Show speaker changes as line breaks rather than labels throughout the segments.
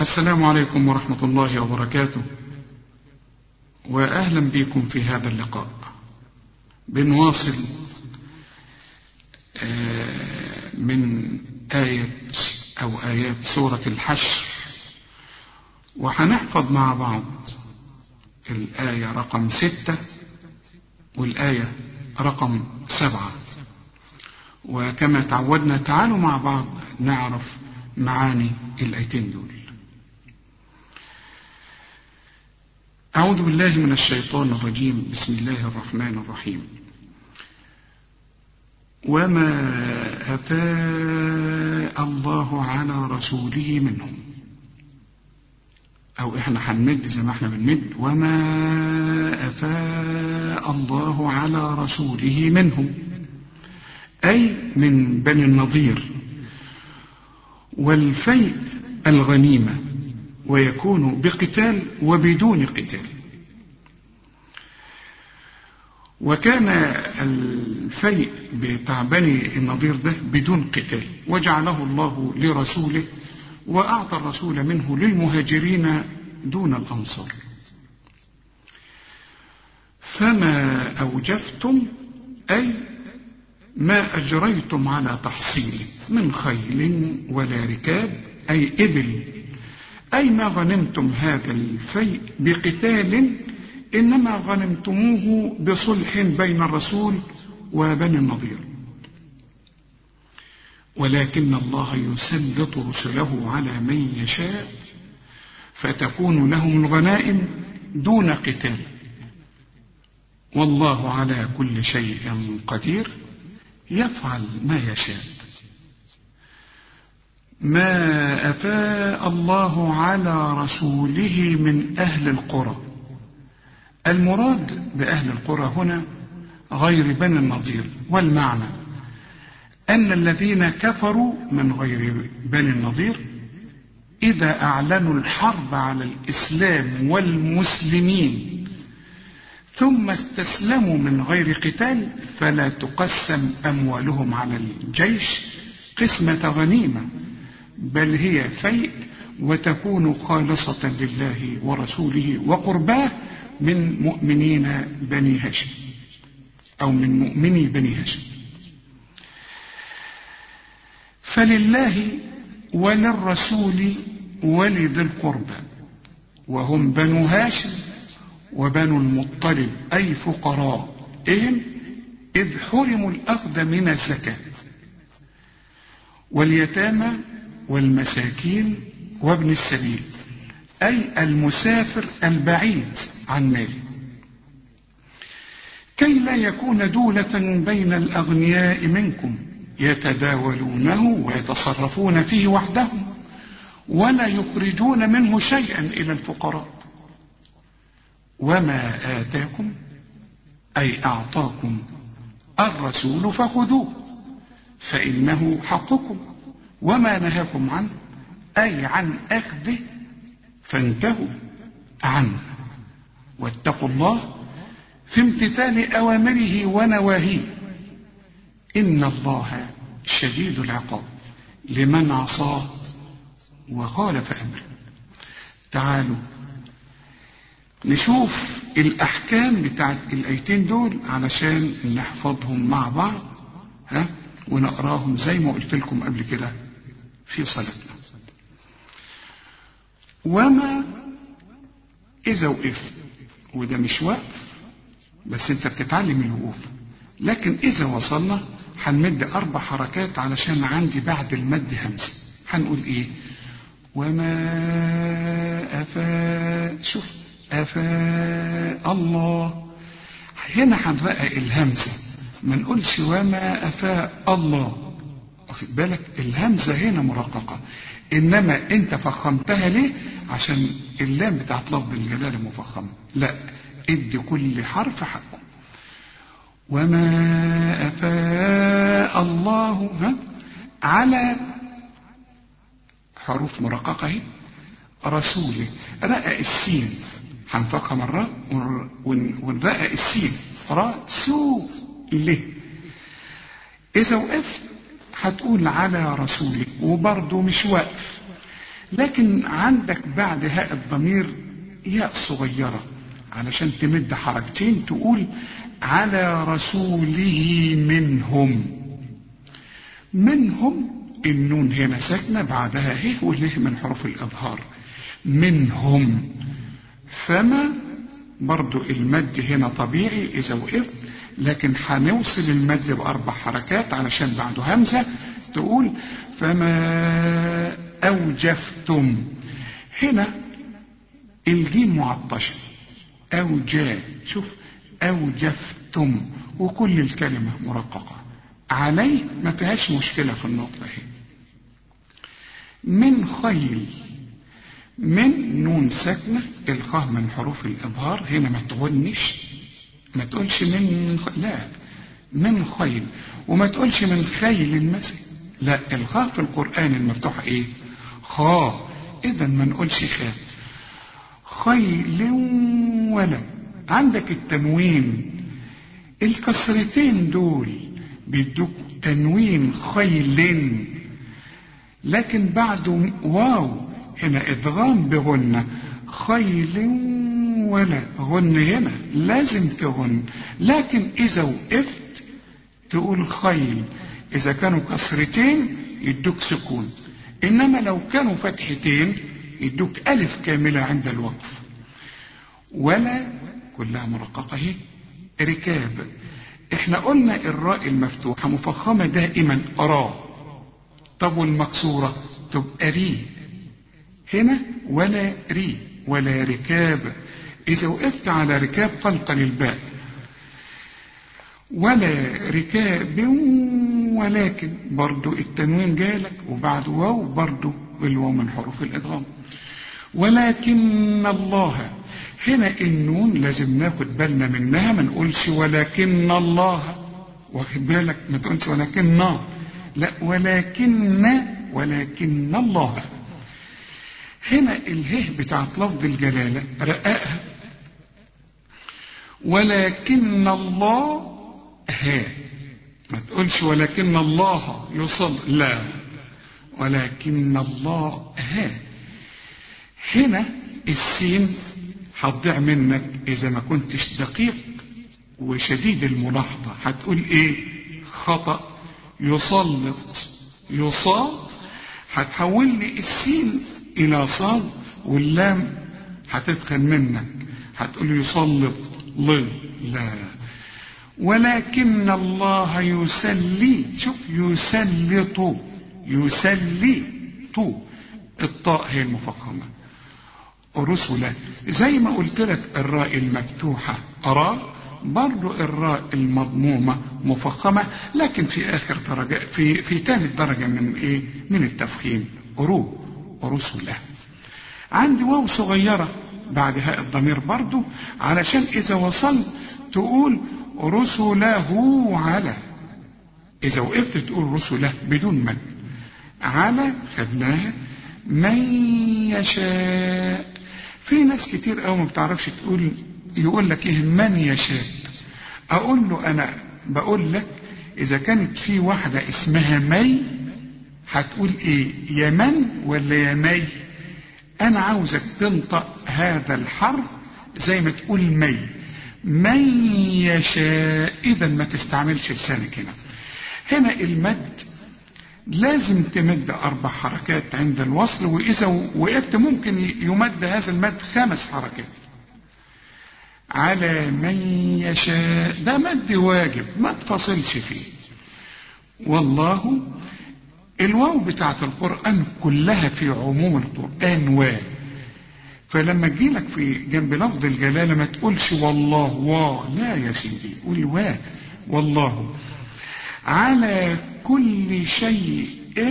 السلام عليكم ورحمة الله وبركاته وأهلا بكم في هذا اللقاء بنواصل من آية أو آيات سورة الحشر وهنحفظ مع بعض الآية رقم ستة والآية رقم سبعة وكما تعودنا تعالوا مع بعض نعرف معاني الآيتين دول أعوذ بالله من الشيطان الرجيم بسم الله الرحمن الرحيم وما أفاء الله على رسوله منهم أو إحنا هنمد زي ما إحنا بنمد وما أفاء الله على رسوله منهم أي من بني النضير والفيء الغنيمة ويكون بقتال وبدون قتال وكان الفيء بتاع بني النضير ده بدون قتال وجعله الله لرسوله وأعطى الرسول منه للمهاجرين دون الأنصار فما أوجفتم أي ما أجريتم على تحصيله من خيل ولا ركاب أي إبل أي ما غنمتم هذا الفيء بقتال إنما غنمتموه بصلح بين الرسول وبني النضير ولكن الله يسلط رسله على من يشاء فتكون لهم الغنائم دون قتال والله على كل شيء قدير يفعل ما يشاء ما أفاء الله على رسوله من أهل القرى المراد بأهل القرى هنا غير بني النضير والمعنى أن الذين كفروا من غير بني النضير إذا أعلنوا الحرب على الإسلام والمسلمين ثم استسلموا من غير قتال فلا تقسم أموالهم على الجيش قسمة غنيمة بل هي فيء وتكون خالصة لله ورسوله وقرباه من مؤمنين بني هاشم أو من مؤمني بني هاشم فلله وللرسول ولذي القربى وهم بنو هاشم وبنو المطلب أي فقراءهم إذ حرموا الأخذ من الزكاة واليتامى والمساكين وابن السبيل أي المسافر البعيد عن ماله كي لا يكون دولة بين الأغنياء منكم يتداولونه ويتصرفون فيه وحدهم ولا يخرجون منه شيئا إلى الفقراء وما آتاكم أي أعطاكم الرسول فخذوه فإنه حقكم وما نهاكم عنه أي عن أخذه فانتهوا عنه واتقوا الله في امتثال أوامره ونواهيه إن الله شديد العقاب لمن عصاه وخالف أمره تعالوا نشوف الأحكام بتاعت الآيتين دول علشان نحفظهم مع بعض ها ونقراهم زي ما قلت لكم قبل كده في صلاتنا وما إذا وقفت وده مش وقف بس أنت بتتعلم الوقوف لكن إذا وصلنا هنمد أربع حركات علشان عندي بعد المد همزة هنقول إيه وما أفاء شوف أفاء الله هنا هنرقق الهمزة ما نقولش وما أفاء الله واخد بالك الهمزة هنا مرققة إنما أنت فخمتها ليه عشان اللام بتاعت لفظ الجلالة مفخمة لا ادي كل حرف حقه وما أفاء الله ها على حروف مرققة اهي رسوله رقق السين هنفخها مرة ونرقق السين رسوله إذا وقفت هتقول على رسولك وبرضه مش واقف لكن عندك بعد هاء الضمير ياء صغيرة علشان تمد حركتين تقول على رسوله منهم منهم النون هنا ساكنة بعدها هي والله من حروف الإظهار منهم فما برضو المد هنا طبيعي إذا وقفت لكن هنوصل المد بأربع حركات علشان بعده همزة تقول فما أوجفتم هنا الجيم معطشة أوجا شوف أوجفتم وكل الكلمة مرققة عليه ما فيهاش مشكلة في النقطة هي من خيل من نون ساكنة الخاء من حروف الإظهار هنا ما تغنش ما تقولش من خ... لا من خيل وما تقولش من خيل المسجد لا الخاء في القرآن المفتوحة ايه خاء اذا ما نقولش خاء خيل ولا عندك التنوين الكسرتين دول بيدوك تنوين خيل لكن بعده واو هنا ادغام بغنة خيل ولا غن هنا لازم تغن لكن اذا وقفت تقول خيل اذا كانوا كسرتين يدوك سكون انما لو كانوا فتحتين يدوك الف كاملة عند الوقف ولا كلها مرققة اهي ركاب احنا قلنا الراء المفتوحة مفخمة دائما را طب والمكسورة تبقى ري هنا ولا ري ولا ركاب إذا وقفت على ركاب قلقل الباء ولا ركاب ولكن برضو التنوين جالك وبعد واو برضو الواو من حروف الإدغام ولكن الله هنا النون لازم ناخد بالنا منها ما نقولش ولكن الله واخد بالك ما تقولش ولكن لا ولكن ولكن الله هنا اله بتاعت لفظ الجلالة رقاقها ولكن الله ها ما تقولش ولكن الله يصل لا ولكن الله ها هنا السين هتضيع منك اذا ما كنتش دقيق وشديد الملاحظة هتقول ايه خطأ يسلط يصاب هتحول لي السين الى صاد واللام هتدخل منك هتقول يسلط ل لا ولكن الله يسلي شوف يسلط يسلط الطاء هي المفخمة رسلا زي ما قلت لك الراء المفتوحة أرى برضو الراء المضمومة مفخمة لكن في آخر درجة في في ثالث درجة من إيه؟ من التفخيم رو رسله عندي واو صغيرة بعد هاء الضمير برضو علشان إذا وصلت تقول رسله على إذا وقفت تقول رسله بدون مد على خدناها من يشاء في ناس كتير قوي ما بتعرفش تقول يقول لك ايه من يشاء اقول له انا بقول لك اذا كانت في واحدة اسمها مي هتقول ايه يا من ولا يا مي انا عاوزك تنطق هذا الحرف زي ما تقول مي من يشاء اذا ما تستعملش لسانك هنا هنا المد لازم تمد اربع حركات عند الوصل واذا وقفت ممكن يمد هذا المد خمس حركات على من يشاء ده مد واجب ما تفصلش فيه والله الواو بتاعت القرآن كلها في عموم القرآن و فلما تجيلك في جنب لفظ الجلالة ما تقولش والله وا لا يا سيدي قول وا والله على كل شيء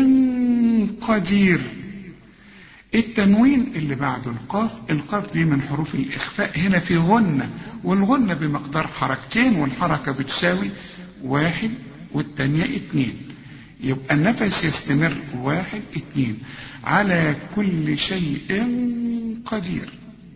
قدير التنوين اللي بعده القاف القاف دي من حروف الإخفاء هنا في غنة والغنة بمقدار حركتين والحركة بتساوي واحد والتانية اتنين يبقى النفس يستمر واحد اتنين على كل شيء قدير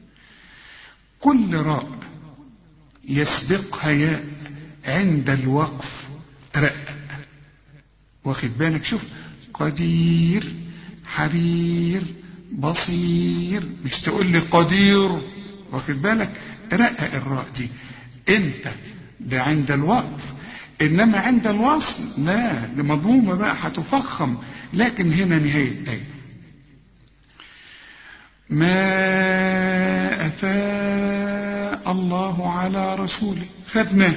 كل راء يسبقها ياء عند الوقف رق واخد بالك شوف قدير حرير بصير مش تقول لي قدير واخد بالك رقق الراء دي انت ده عند الوقف انما عند الوصل لا دي مضمومه بقى هتفخم لكن هنا نهايه ايه ما افاء الله على رسوله خدناه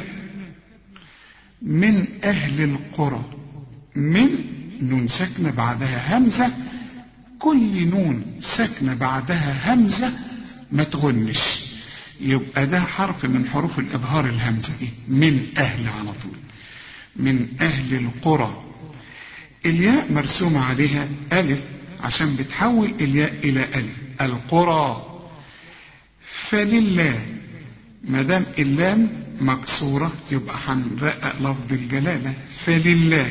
من اهل القرى من نون ساكنه بعدها همزه كل نون ساكنه بعدها همزه ما تغنش يبقى ده حرف من حروف الإظهار الهمزة دي من أهل على طول من أهل القرى الياء مرسومة عليها ألف عشان بتحول الياء إلى ألف القرى فلله ما دام اللام مكسورة يبقى هنرقق لفظ الجلالة فلله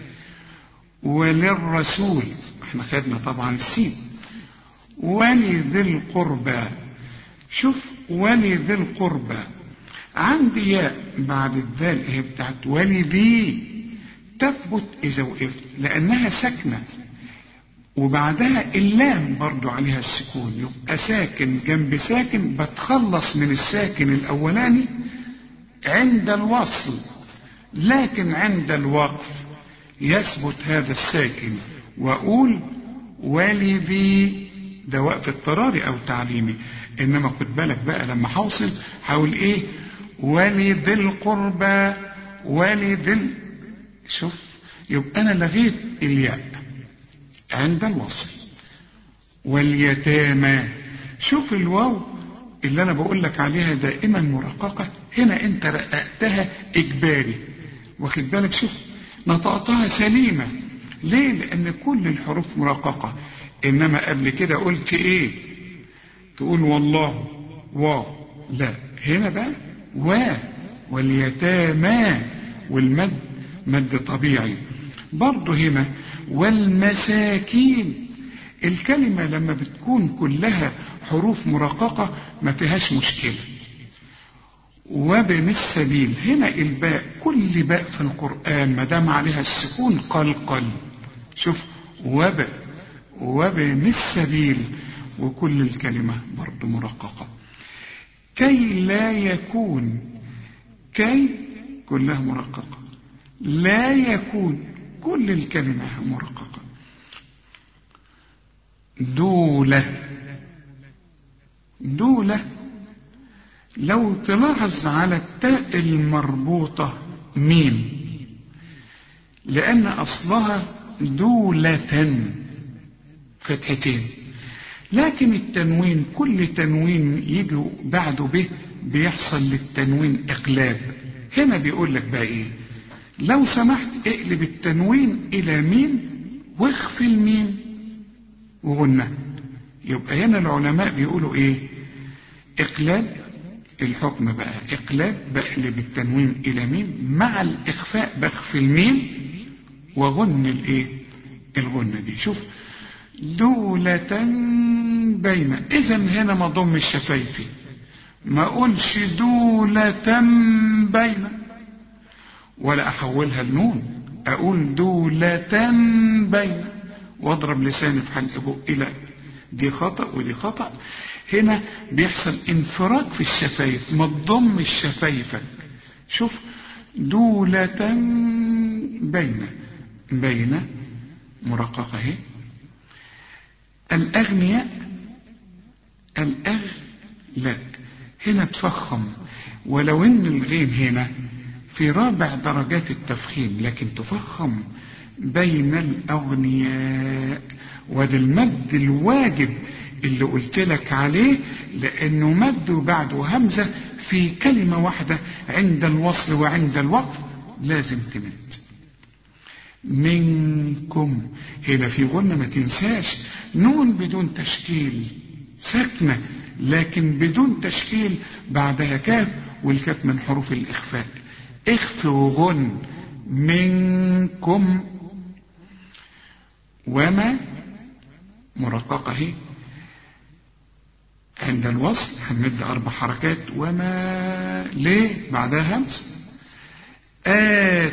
وللرسول احنا خدنا طبعا السين ولذي القربى شوف ولذي القربى عندي ياء بعد الذال هي بتاعت ولذي تثبت إذا وقفت لأنها ساكنة وبعدها اللام برضو عليها السكون يبقى ساكن جنب ساكن بتخلص من الساكن الأولاني عند الوصل لكن عند الوقف يثبت هذا الساكن وأقول ولذي ده وقف اضطراري أو تعليمي انما خد بالك بقى لما هوصل هقول ايه ولذي القربى ولذي ال... شوف يبقى انا لغيت الياء عند الوصل واليتامى شوف الواو اللي انا بقول لك عليها دائما مرققه هنا انت رققتها اجباري واخد بالك شوف نطقتها سليمه ليه لان كل الحروف مرققه انما قبل كده قلت ايه تقول والله و لا هنا بقى و واليتامى والمد مد طبيعي برضه هنا والمساكين الكلمة لما بتكون كلها حروف مرققة ما فيهاش مشكلة وابن السبيل هنا الباء كل باء في القرآن ما دام عليها السكون قلقل شوف وب وابن السبيل وكل الكلمة برضو مرققة كي لا يكون كي كلها مرققة لا يكون كل الكلمة مرققة دولة دولة لو تلاحظ على التاء المربوطة ميم لأن أصلها دولة فتحتين لكن التنوين كل تنوين يجي بعده به بيحصل للتنوين إقلاب هنا بيقول لك بقى إيه لو سمحت اقلب التنوين إلى ميم واخفي الميم وغنى يبقى هنا العلماء بيقولوا إيه إقلاب الحكم بقى إقلاب بقلب التنوين إلى ميم مع الإخفاء بخفي الميم وغن الإيه الغنة دي شوف دولة بين إذا هنا ما ضم الشفايفي ما أقولش دولة بين ولا أحولها لنون أقول دولة بين واضرب لساني في حلق بق إلى دي خطأ ودي خطأ هنا بيحصل انفراج في الشفايف ما تضم الشفايفك شوف دولة بين بين مرققة اهي الأغنياء الأغ لا هنا تفخم ولو ان الغين هنا في رابع درجات التفخيم لكن تفخم بين الأغنياء وده المد الواجب اللي قلت لك عليه لأنه مد بعده همزة في كلمة واحدة عند الوصل وعند الوقف لازم تمد منكم هنا في غنة ما تنساش نون بدون تشكيل ساكنة لكن بدون تشكيل بعدها كاف والكاف من حروف الإخفاء اخف وغن منكم وما مرققة هي عند الوصل هنمد أربع حركات وما ليه بعدها همس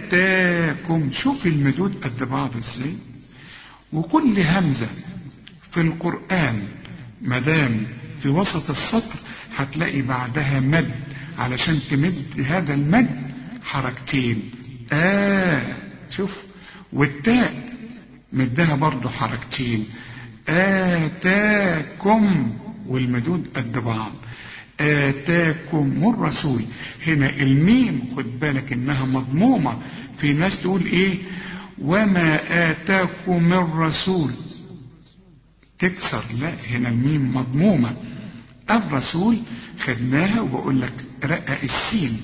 آتاكم شوف المدود قد بعض ازاي وكل همزة في القرآن مدام في وسط السطر هتلاقي بعدها مد علشان تمد هذا المد حركتين آه شوف والتاء مدها برضو حركتين آتاكم والمدود قد بعض آتاكم الرسول هنا الميم خد بالك انها مضمومة في ناس تقول ايه وما آتاكم الرسول تكسر لا هنا الميم مضمومة الرسول خدناها وبقول لك رقق السين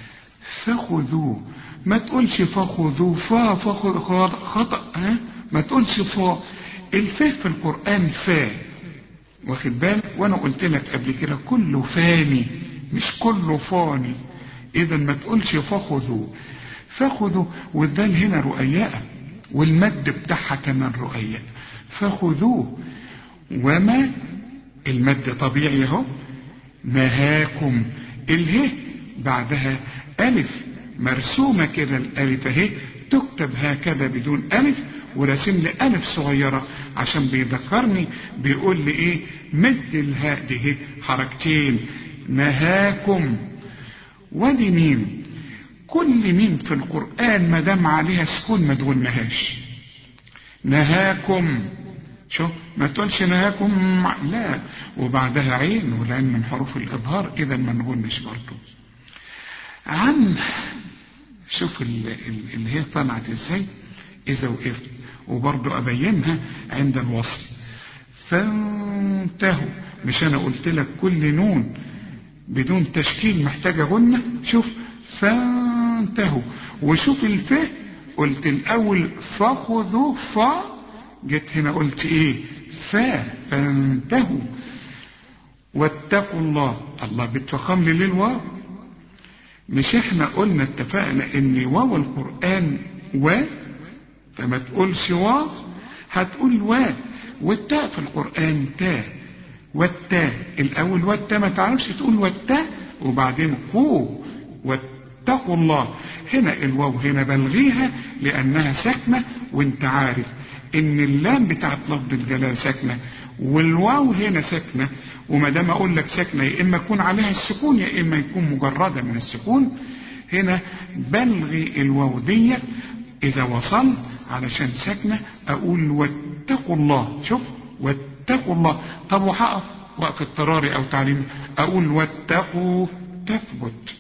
فخذوه ما تقولش فخذوه فا فخذ خطأ ها ما تقولش فا الفه في القرآن فا واخد بالك وانا قلت لك قبل كده كله فاني مش كله فاني اذا ما تقولش فخذوا فخذوا والذال هنا رؤياء والمد بتاعها كمان رؤياء فخذوه وما المد طبيعي اهو نهاكم اله بعدها الف مرسومه كده الالف اهي تكتب هكذا بدون الف وراسم لي الف صغيره عشان بيذكرني بيقول لي ايه مد الهاء دي حركتين نهاكم ودي ميم كل ميم في القرآن ما دام عليها سكون ما تقولناهاش نهاكم شوف ما تقولش نهاكم لا وبعدها عين ولان من حروف الإظهار إذا ما نقولناش برضه عن شوف اللي هي طلعت ازاي إذا وقفت وبرضه أبينها عند الوصل فانتهوا مش أنا قلت لك كل نون بدون تشكيل محتاجة غنة شوف فانتهوا وشوف الفه قلت الأول فخذوا فا جيت هنا قلت إيه فا فانتهوا واتقوا الله الله بتفخم لي ليه الواو مش احنا قلنا اتفقنا ان واو القرآن و فما تقولش واو هتقول وا والتاء في القرآن تاء والتاء الأول والتاء ما تعرفش تقول والتاء وبعدين قو واتقوا الله هنا الواو هنا بلغيها لأنها ساكنة وانت عارف ان اللام بتاعت لفظ الجلالة ساكنة والواو هنا ساكنة وما دام اقول لك ساكنة يا اما يكون عليها السكون يا اما يكون مجردة من السكون هنا بلغي الواو ديت اذا وصلت علشان ساكنة اقول واتقوا الله شوف واتقوا الله طب وهقف وقت اضطراري او تعليم اقول واتقوا تثبت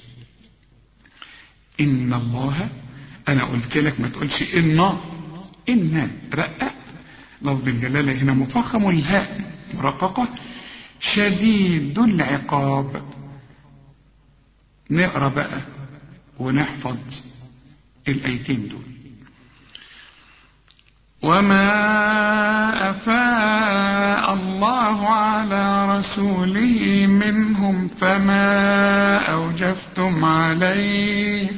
ان الله انا قلت لك ما تقولش ان ان رقق لفظ الجلالة هنا مفخم والهاء مرققة شديد العقاب نقرا بقى ونحفظ الايتين دول وما أفاء الله على رسوله منهم فما أوجفتم عليه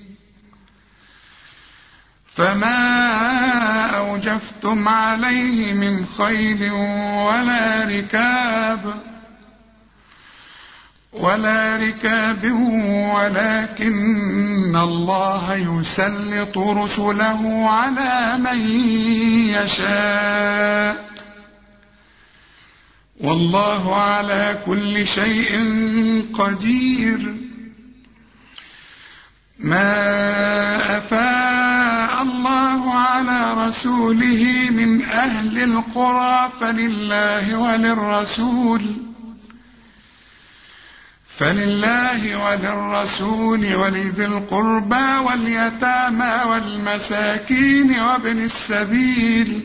فما أوجفتم عليه من خيل ولا ركاب ولا ركاب ولكن الله يسلط رسله على من يشاء والله على كل شيء قدير ما أفاء الله على رسوله من أهل القرى فلله وللرسول فلله وللرسول ولذي القربى واليتامى والمساكين وابن السبيل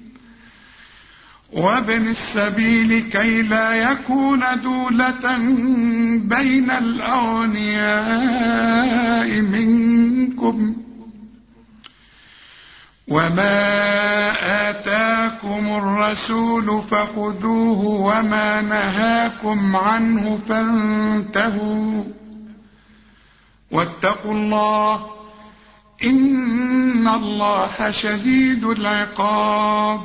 وابن السبيل كي لا يكون دولة بين الأغنياء منكم وما آتاكم الرسول فخذوه وما نهاكم عنه فانتهوا واتقوا الله إن الله شديد العقاب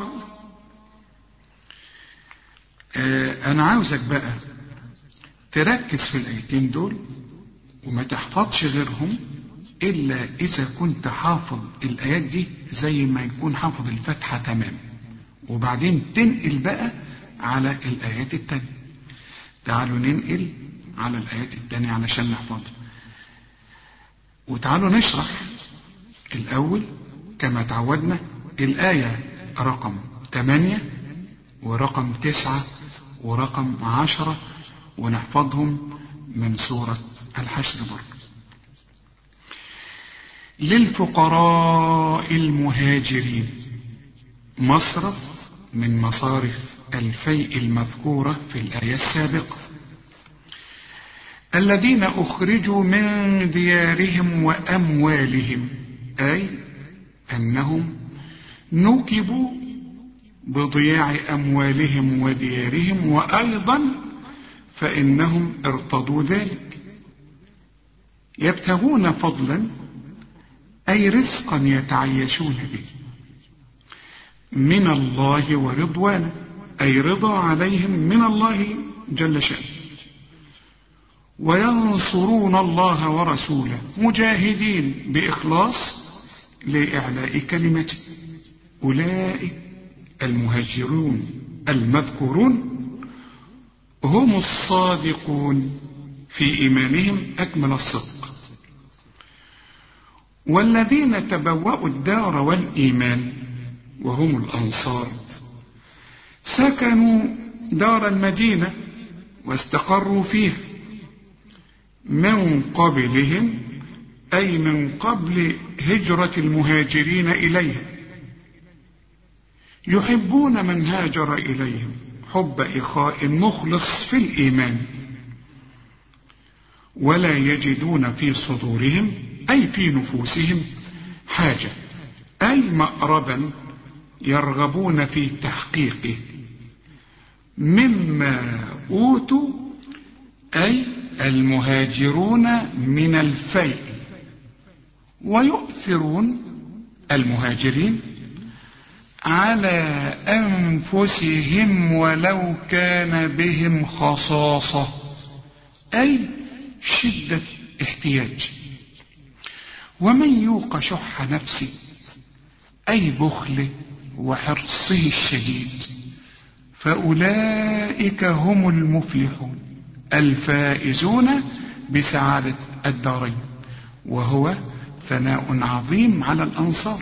آه أنا عاوزك بقى تركز في الآيتين دول وما تحفظش غيرهم إلا إذا كنت حافظ الآيات دي زي ما يكون حافظ الفتحة تمام وبعدين تنقل بقى على الآيات التانية تعالوا ننقل على الآيات التانية علشان نحفظها وتعالوا نشرح الأول كما تعودنا الآية رقم 8 ورقم 9 ورقم 10 ونحفظهم من سورة الحشر برضه للفقراء المهاجرين مصرف من مصارف الفيء المذكورة في الآية السابقة الذين أخرجوا من ديارهم وأموالهم أي أنهم نكبوا بضياع أموالهم وديارهم وأيضا فإنهم ارتضوا ذلك يبتغون فضلا أي رزقا يتعيشون به من الله ورضوانه أي رضا عليهم من الله جل شأنه وينصرون الله ورسوله مجاهدين بإخلاص لإعلاء كلمته أولئك المهاجرون المذكورون هم الصادقون في إيمانهم أكمل الصدق والذين تبوأوا الدار والإيمان وهم الأنصار سكنوا دار المدينة واستقروا فيها من قبلهم أي من قبل هجرة المهاجرين إليها يحبون من هاجر إليهم حب إخاء مخلص في الإيمان ولا يجدون في صدورهم أي في نفوسهم حاجة أي مأربا يرغبون في تحقيقه مما أوتوا أي المهاجرون من الفيء ويؤثرون المهاجرين على أنفسهم ولو كان بهم خصاصة أي شدة احتياج ومن يوق شح نفسه أي بخله وحرصه الشديد فأولئك هم المفلحون الفائزون بسعادة الدارين وهو ثناء عظيم على الأنصار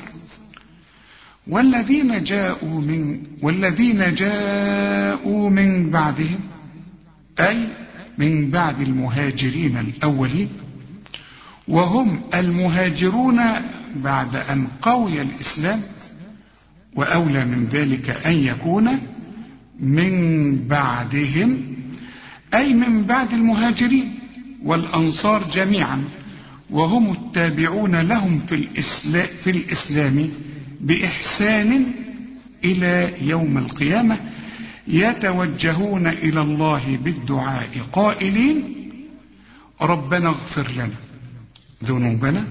والذين جاءوا من والذين جاءوا من بعدهم أي من بعد المهاجرين الأولين وهم المهاجرون بعد أن قوي الإسلام وأولى من ذلك أن يكون من بعدهم أي من بعد المهاجرين والأنصار جميعا وهم التابعون لهم في الإسلام, في الإسلام بإحسان إلى يوم القيامة يتوجهون إلى الله بالدعاء قائلين ربنا اغفر لنا ذنوبنا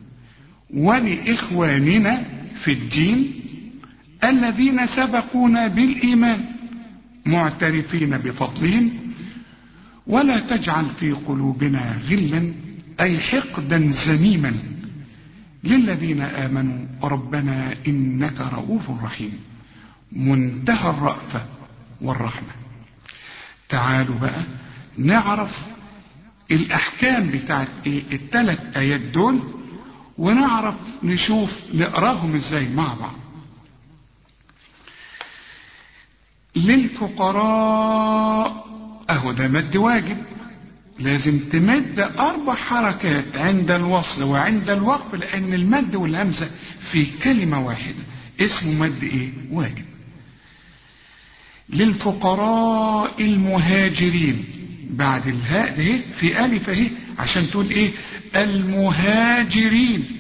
ولإخواننا في الدين الذين سبقونا بالإيمان معترفين بفضلهم ولا تجعل في قلوبنا غلا أي حقدا زميما للذين آمنوا ربنا إنك رؤوف رحيم منتهى الرأفة والرحمة تعالوا بقى نعرف الأحكام بتاعت إيه الثلاث آيات دول ونعرف نشوف نقراهم ازاي مع بعض للفقراء اهو ده مد واجب لازم تمد اربع حركات عند الوصل وعند الوقف لان المد والهمزه في كلمه واحده اسمه مد ايه واجب للفقراء المهاجرين بعد الهاء ده في الف اهي عشان تقول ايه المهاجرين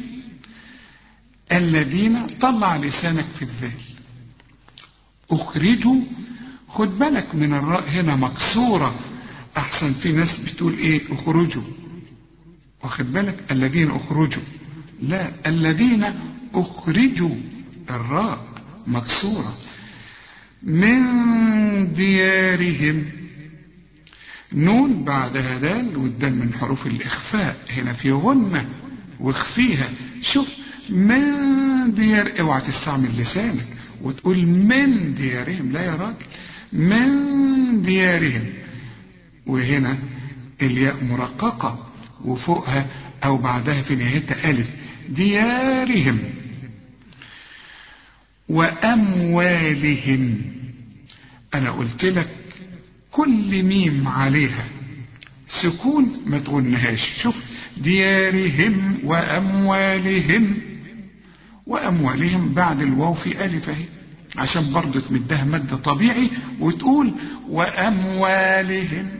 الذين طلع لسانك في الذال اخرجوا خد بالك من الراء هنا مكسورة احسن في ناس بتقول ايه اخرجوا واخد بالك الذين اخرجوا لا الذين اخرجوا الراء مكسورة من ديارهم نون بعدها دال والدال من حروف الإخفاء هنا في غنة واخفيها شوف من ديار اوعى تستعمل لسانك وتقول من ديارهم لا يا راجل من ديارهم وهنا الياء مرققة وفوقها أو بعدها في نهايتها ألف ديارهم وأموالهم أنا قلت لك كل ميم عليها سكون ما تغنهاش شوف ديارهم وأموالهم وأموالهم بعد الواو في ألف أهي عشان برضه تمدها مد طبيعي وتقول وأموالهم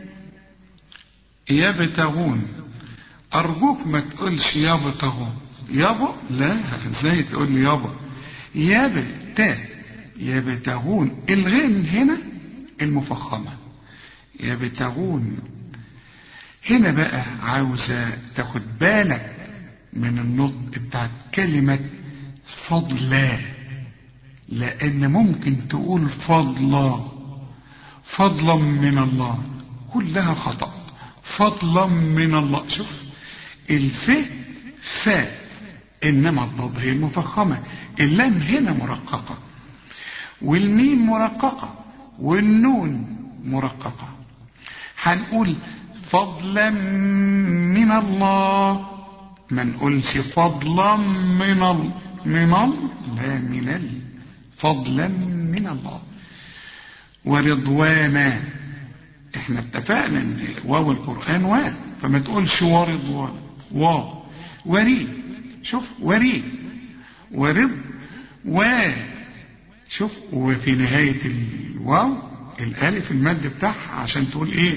يبتغون أرجوك ما تقولش يبتغون يابا لا ازاي تقول لي يابا يبتا يبتغون الغين هنا المفخمة يبتغون هنا بقى عاوزة تاخد بالك من النطق بتاعت كلمة فضلا لأن ممكن تقول فضلا فضلا من الله كلها خطأ فضلا من الله شوف الف فاء إنما الضاد هي المفخمة اللام هنا مرققة والميم مرققة والنون مرققة هنقول فضلا من الله ما نقولش فضلا من ال من ال لا من ال فضلا من الله ورضوانا احنا اتفقنا ان واو القرآن وا فما تقولش ورضوان وا وري شوف وري ورض و شوف وفي نهاية الواو الالف المد بتاعها عشان تقول ايه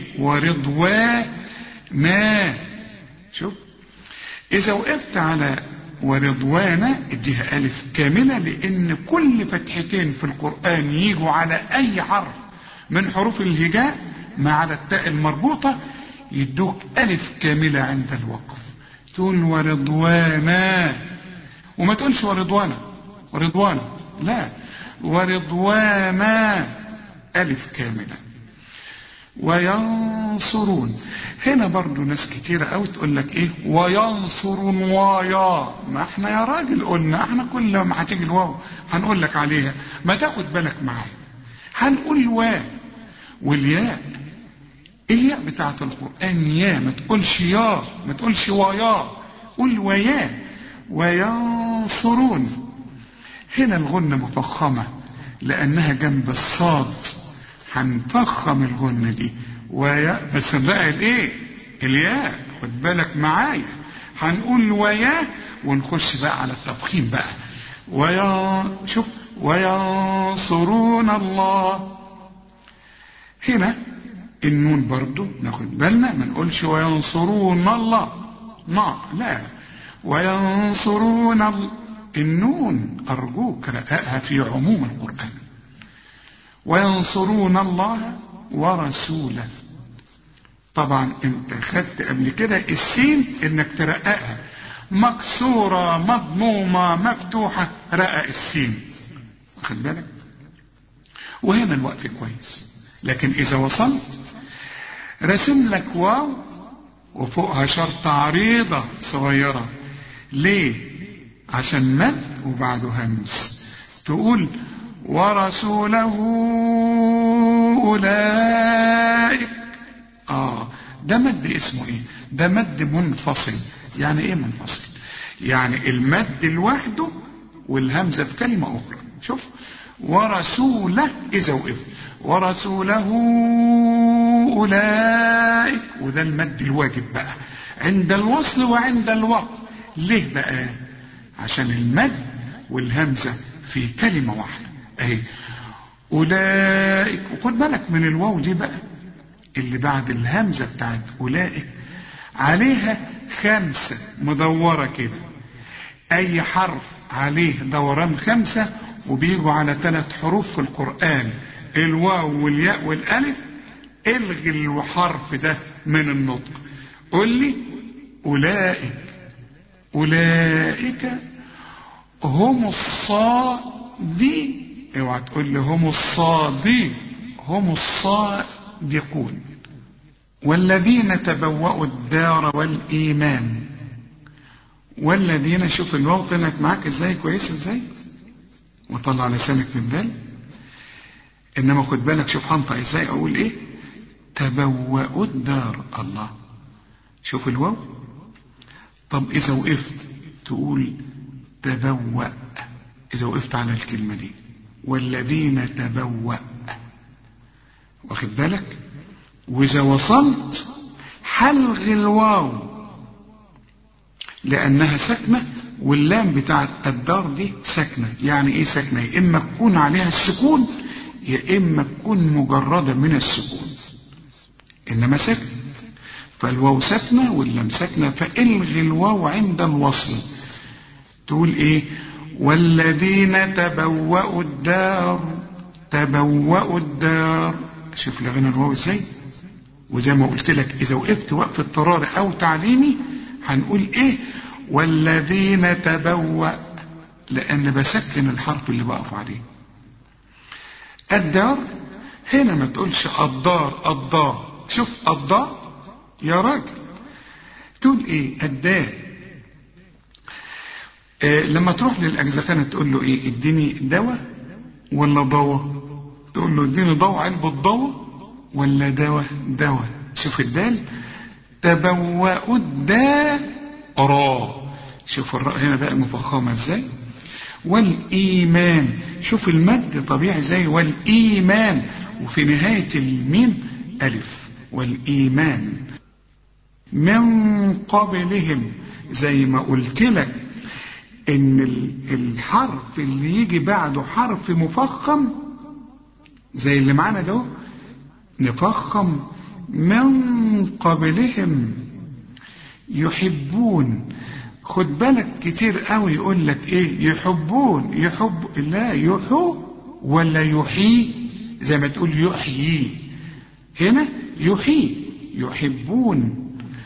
ورضوانا شوف اذا وقفت على ورضوانا اديها الف كاملة لان كل فتحتين في القرآن يجوا على اي حرف من حروف الهجاء ما على التاء المربوطة يدوك الف كاملة عند الوقف تقول ورضوانا وما تقولش ورضوانا ورضوانا لا ورضوانا ألف كاملة وينصرون هنا برضو ناس كتيرة قوي تقول لك ايه وينصرون ويا ما احنا يا راجل قلنا احنا كل ما هتيجي الواو هنقول لك عليها ما تاخد بالك معايا هنقول و والياء الياء بتاعت القرآن يا ما تقولش يا ما تقولش ويا قول ويا وينصرون هنا الغنة مفخمة لأنها جنب الصاد هنفخم الغنة دي ويا بس بقى الايه الياء خد بالك معايا هنقول ويا ونخش بقى على التفخيم بقى ويا شوف وينصرون الله هنا النون برضو ناخد بالنا ما نقولش وينصرون الله ما لا وينصرون ال... النون أرجوك رقاها في عموم القرآن وينصرون الله ورسوله طبعا انت خدت قبل كده السين انك ترققها مكسورة مضمومة مفتوحة رقق السين واخد بالك وهنا الوقف كويس لكن اذا وصلت رسم لك واو وفوقها شرطة عريضة صغيرة ليه عشان مد وبعده همس تقول ورسوله أولئك آه ده مد اسمه ايه ده مد منفصل يعني ايه منفصل يعني المد لوحده والهمزة في كلمة أخرى شوف ورسوله إذا وقف ورسوله أولئك وده المد الواجب بقى عند الوصل وعند الوقف ليه بقى عشان المد والهمزة في كلمة واحدة اهي أولئك وخد بالك من الواو دي بقى اللي بعد الهمزة بتاعت أولئك عليها خمسة مدورة كده أي حرف عليه دوران خمسة وبيجوا على ثلاث حروف في القرآن الواو والياء والألف الغي الحرف ده من النطق قل لي أولئك أولئك هم الصادي اوعى تقول لي هم الصادي هم الصادقون والذين تبوأوا الدار والإيمان والذين شوف الواو طلعت معاك ازاي كويس ازاي وطلع لسانك من الدال انما خد بالك شوف هنطق ازاي اقول ايه تبوأوا الدار الله شوف الواو طب اذا وقفت تقول تبوأ اذا وقفت على الكلمة دي والذين تبوأ واخد بالك واذا وصلت حلغ الواو لانها ساكنه واللام بتاعت الدار دي ساكنه يعني ايه ساكنه يا اما تكون عليها السكون يا اما تكون مجرده من السكون انما ساكنه فالواو ساكنه واللام ساكنه فالغي الواو عند الوصل تقول ايه والذين تبوأوا الدار تبوأوا الدار شوف لغينا الواو ازاي وزي ما قلت لك اذا وقفت وقف اضطراري او تعليمي هنقول ايه والذين تبوأ لان بسكن الحرف اللي بقف عليه الدار هنا ما تقولش الدار الدار شوف الدار يا راجل تقول ايه الدار آه لما تروح للاجزخانه تقول له ايه اديني دواء ولا ضوء تقول له اديني ضوء علبه ضوء ولا دواء دواء شوف الدال تبوأوا الدار را شوف الراء هنا بقى مفخمه ازاي والايمان شوف المد طبيعي زي والايمان وفي نهايه الميم الف والايمان من قبلهم زي ما قلت لك ان الحرف اللي يجي بعده حرف مفخم زي اللي معانا ده نفخم من قبلهم يحبون خد بالك كتير قوي يقول لك ايه يحبون يحب لا يحو ولا يحيي زي ما تقول يحيي هنا يحيي يحبون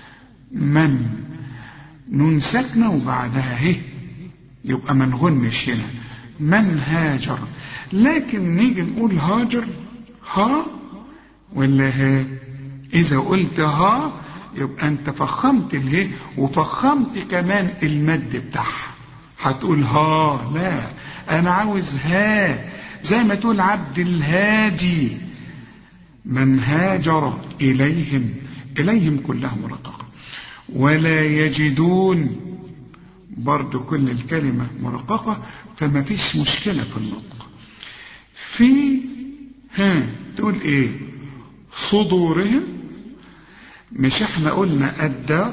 من نون ساكنة وبعدها هي يبقى ما نغنش هنا من هاجر لكن نيجي نقول هاجر ها ولا ها إذا قلت ها يبقى أنت فخمت اله وفخمت كمان المد بتاعها هتقول ها لا أنا عاوز ها زي ما تقول عبد الهادي من هاجر إليهم إليهم كلها مرققة ولا يجدون برضو كل الكلمة مرققة فما فيش مشكلة في النطق في ها تقول ايه صدورهم مش احنا قلنا الدار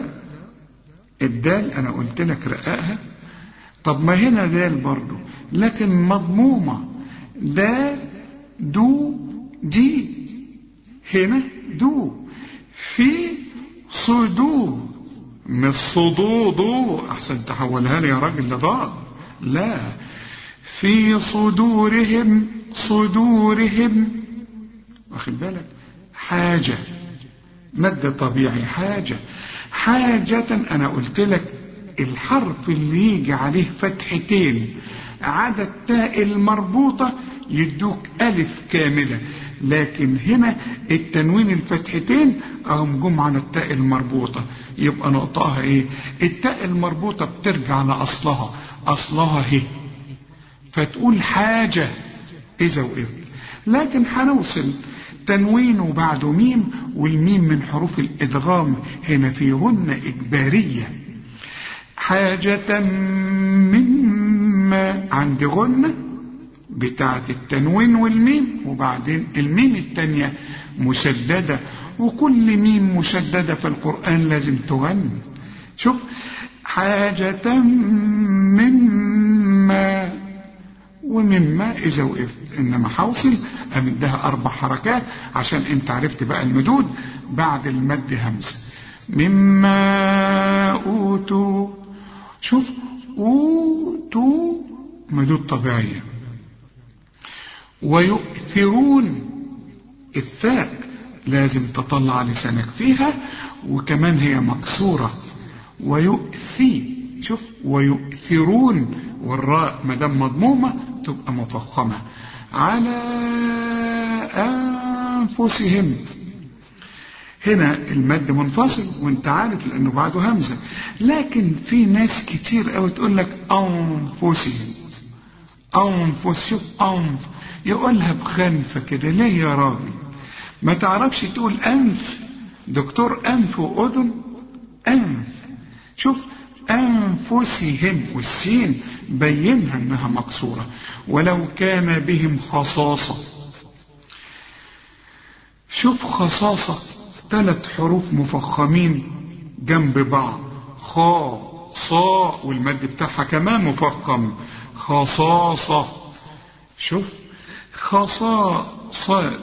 الدال انا قلت لك رققها طب ما هنا دال برضو لكن مضمومة دا دو دي هنا دو في صدور مش صدود احسن تحولها لي يا راجل لضاد لا في صدورهم صدورهم واخد بالك حاجة مد طبيعي حاجة حاجة انا قلت لك الحرف اللي يجي عليه فتحتين عدد تاء المربوطة يدوك ألف كاملة لكن هنا التنوين الفتحتين اهم جم على التاء المربوطة يبقى نقطها ايه التاء المربوطة بترجع لأصلها أصلها هي فتقول حاجة إذا وقفت لكن هنوصل تنوين وبعده ميم والميم من حروف الإدغام هنا في غنة إجبارية حاجة مما عند غنة بتاعة التنوين والميم وبعدين الميم التانية مشددة وكل ميم مشددة في القرآن لازم تغني شوف حاجة مما ومما إذا وقفت إنما حوصل أمدها أربع حركات عشان أنت عرفت بقى المدود بعد المد همزة مما أوتوا شوف أوتوا مدود طبيعية ويؤثرون الثاء لازم تطلع لسانك فيها وكمان هي مكسورة ويؤثي شوف ويؤثرون والراء ما دام مضمومة تبقى مفخمة على أنفسهم هنا المد منفصل وانت عارف لانه بعده همزة لكن في ناس كتير قوي تقول لك أنفسهم أنفس شوف أنف يقولها بخنفة كده ليه يا راجل ما تعرفش تقول أنف دكتور أنف وأذن أنف شوف أنفسهم والسين بينها أنها مكسورة ولو كان بهم خصاصة شوف خصاصة ثلاث حروف مفخمين جنب بعض خا صا والمد بتاعها كمان مفخم خصاصة شوف خصاصة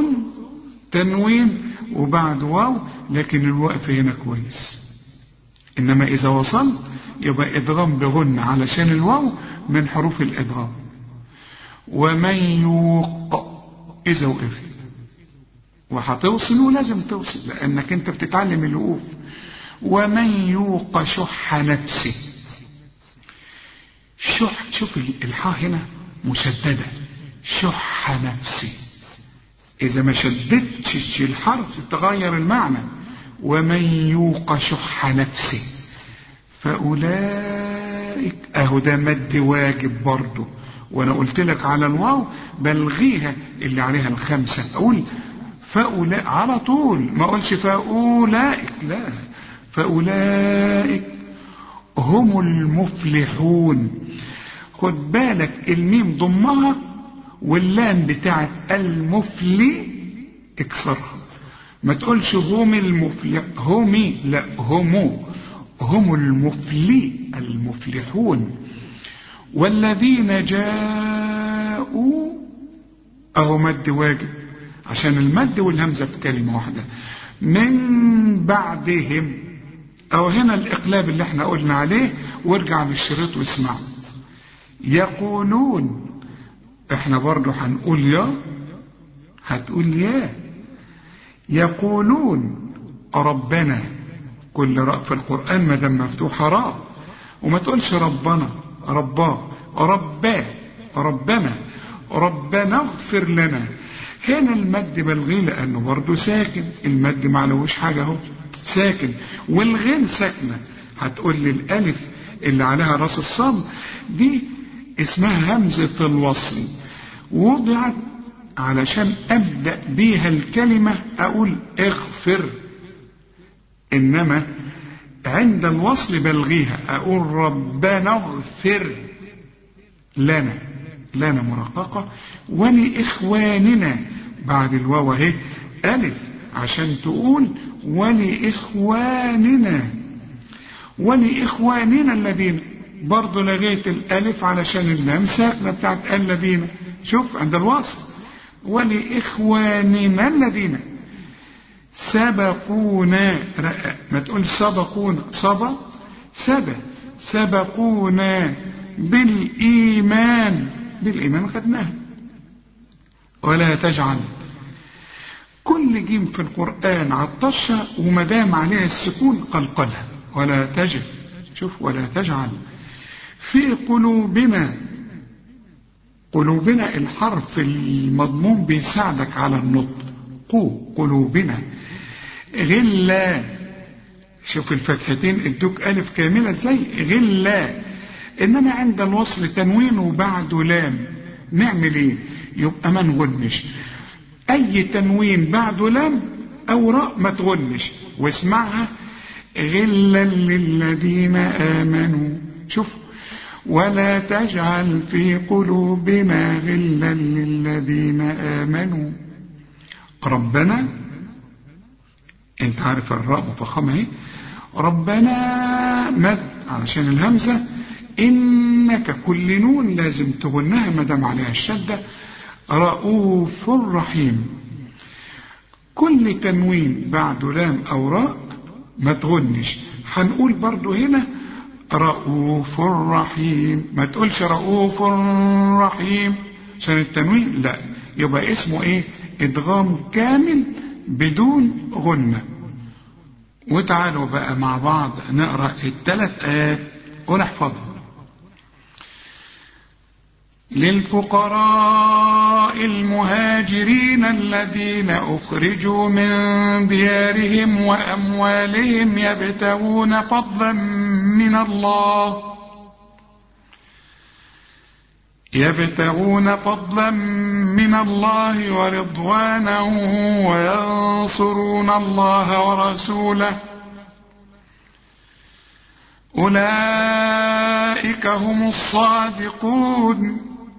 تنوين وبعد واو لكن الوقف هنا كويس انما اذا وصلت يبقى ادغام بغن علشان الواو من حروف الادغام ومن يوق اذا وقفت وهتوصل ولازم توصل لانك انت بتتعلم الوقوف ومن يوق شح نفسه شح شوف الحاء هنا مشددة شح نفسه إذا ما شددتش الحرف تغير المعنى ومن يوق شح نفسه فأولئك أهو ده مد واجب برضه وأنا قلت لك على الواو بلغيها اللي عليها الخمسة أقول فأولئك على طول ما أقولش فأولئك لا فأولئك هم المفلحون خد بالك الميم ضمها واللام بتاعت المفلي اكسرها ما تقولش هم المفلح همي لا هم هم المفلي المفلحون والذين جاءوا اهو مد واجب عشان المد والهمزة في كلمة واحدة من بعدهم او هنا الاقلاب اللي احنا قلنا عليه وارجع للشريط واسمعه يقولون احنا برضو هنقول يا هتقول يا يقولون ربنا كل راء في القرآن ما دام مفتوحة راء وما تقولش ربنا ربا ربا ربنا ربنا اغفر لنا هنا المد بلغي لانه برضه ساكن المد معلوش حاجة اهو ساكن والغين ساكنة هتقول لي الالف اللي عليها راس الصم دي اسمها همزة الوصل وضعت علشان ابدأ بيها الكلمة اقول اغفر انما عند الوصل بلغيها اقول ربنا اغفر لنا لنا مرققة ولإخواننا بعد الواو اهي ألف عشان تقول ولإخواننا ولإخواننا الذين برضه لغيت الألف علشان اللام ساكنة بتاعت الذين شوف عند الوصل ولإخواننا الذين سبقونا ما تقول سبقونا صبا سبا سبقونا بالإيمان بالإيمان خدناها ولا تجعل كل جيم في القرآن عطشة ومدام عليها السكون قلقلها ولا تجد شوف ولا تجعل في قلوبنا قلوبنا الحرف المضموم بيساعدك على النطق قو قلوبنا غلا شوف الفتحتين ادوك ألف كاملة ازاي غلا إنما عند الوصل تنوين وبعده لام نعمل ايه يبقى ما نغنش أي تنوين بعده لام أو راء ما تغنش واسمعها غلا للذين آمنوا شوف ولا تجعل في قلوبنا غلا للذين آمنوا ربنا انت عارف الراء مفخمة اهي ربنا مد علشان الهمزة إنك كل نون لازم تغنها ما دام عليها الشدة رؤوف رحيم كل تنوين بعد لام أو راء ما تغنش هنقول برضو هنا رؤوف رحيم ما تقولش رؤوف رحيم عشان التنوين لا يبقى اسمه ايه ادغام كامل بدون غنة وتعالوا بقى مع بعض نقرأ الثلاث آيات ونحفظهم للفقراء المهاجرين الذين أخرجوا من ديارهم وأموالهم يبتغون فضلا من الله يبتغون فضلا من الله ورضوانا وينصرون الله ورسوله أولئك هم الصادقون